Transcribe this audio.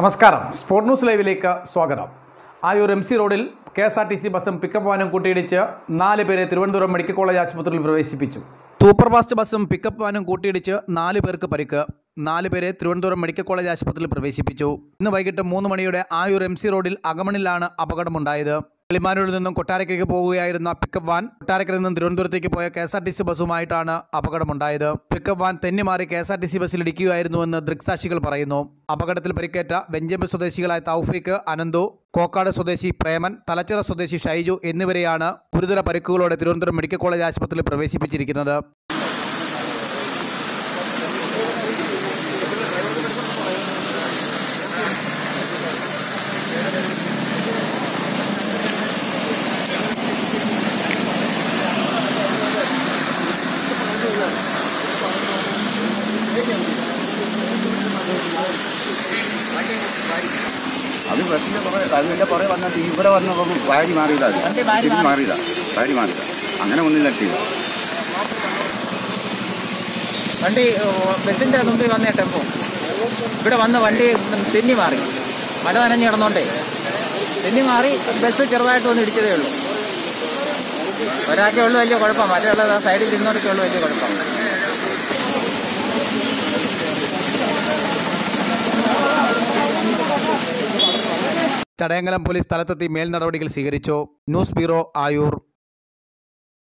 നമസ്കാരം sport news ലൈവിലേക്ക് സ്വാഗതം ആയൂർ എം സി റോഡിൽ K S R T C ബസ്സും പിക്കപ്പ് വാനും കൂട്ടിയിടിച്ച് നാല് പേരെ തിരുവനന്തപുരം മെഡിക്കൽ കോളേജ് ആശുപത്രിയിൽ പ്രവേശിപ്പിച്ചു സൂപ്പർ ഫാസ്റ്റ് ബസ്സും പിക്കപ്പ് വാനും കൂട്ടിയിടിച്ച് നാല് പേർക്ക് പരിക്ക് നാല് പേരെ തിരുവനന്തപുരം മെഡിക്കൽ കോളേജ് ആശുപത്രിയിൽ പ്രവേശിപ്പിച്ചു ഇന്ന് വൈകിട്ട് മൂന്ന് മണിയോടെ ആയൂർ എം സി റോഡിൽ അകമണിലാണ് അപകടമുണ്ടായത് കിളിമാനൂരിൽ നിന്നും കൊട്ടാരക്കരയ്ക്ക് പോകുകയായിരുന്ന പിക്കപ്പ് വാൻ കൊട്ടാരക്കരയിൽ നിന്നും തിരുവനന്തപുരത്തേക്ക് പോയ K S R T C ബസ്സുമായിട്ടാണ് അപകടമുണ്ടായത് പിക്കപ്പ് വാൻ തെന്നിമാറി K S R T C ബസ്സിൽ ഇടിക്കുകയായിരുന്നുവെന്ന് ദൃക്സാക്ഷികൾ പറയുന്നു അപകടത്തിൽ പരിക്കേറ്റ ബെഞ്ചമിൻ സ്വദേശികളായ തൗഫീഖ് അനന്തു കോക്കാട് സ്വദേശി പ്രേമൻ തലച്ചിറ സ്വദേശി ഷൈജു എന്നിവരെയാണ് ഗുരുതര പരിക്കുകളോടെ തിരുവനന്തപുരം മെഡിക്കൽ കോളേജ് ആശുപത്രിയിൽ പ്രവേശിപ്പിച്ചിരിക്കുന്നത് അത് ബസ്സിന്റെ പുറകെ അതിന്റെ പുറകെ വന്നിട്ട് ഇവിടെ വന്നപ്പോൾ വാരി മാറിയതാ അത്. തിരിഞ്ഞ് മാറിയതാ വാരി മാറിയതാ അങ്ങനെ ഒന്നും തട്ടിയത് വണ്ടി ഓ, ബസ്സിന്റെ മുമ്പിൽ വന്ന ടെമ്പോ ഇവിടെ വന്ന് വണ്ടി തെന്നി മാറി മഴ നനഞ്ഞ് കിടന്നോണ്ടേ തെന്നി മാറി ബസ് ചെറുതായിട്ട് ഒന്ന് ഇടിച്ചതേ ഉള്ളൂ ഒരാൾക്കേ ഉള്ളൂ വലിയ കുഴപ്പം മറ്റുള്ളത് ആ സൈഡിൽ ഇരുന്നോടൊക്കെ ഉള്ളൂ വലിയ കുഴപ്പം ചടയങ്കലം പോലീസ് സ്ഥലത്തെത്തി മേൽ നടപടികൾ സ്വീകരിച്ചു ന്യൂസ് ബ്യൂറോ ആയൂർ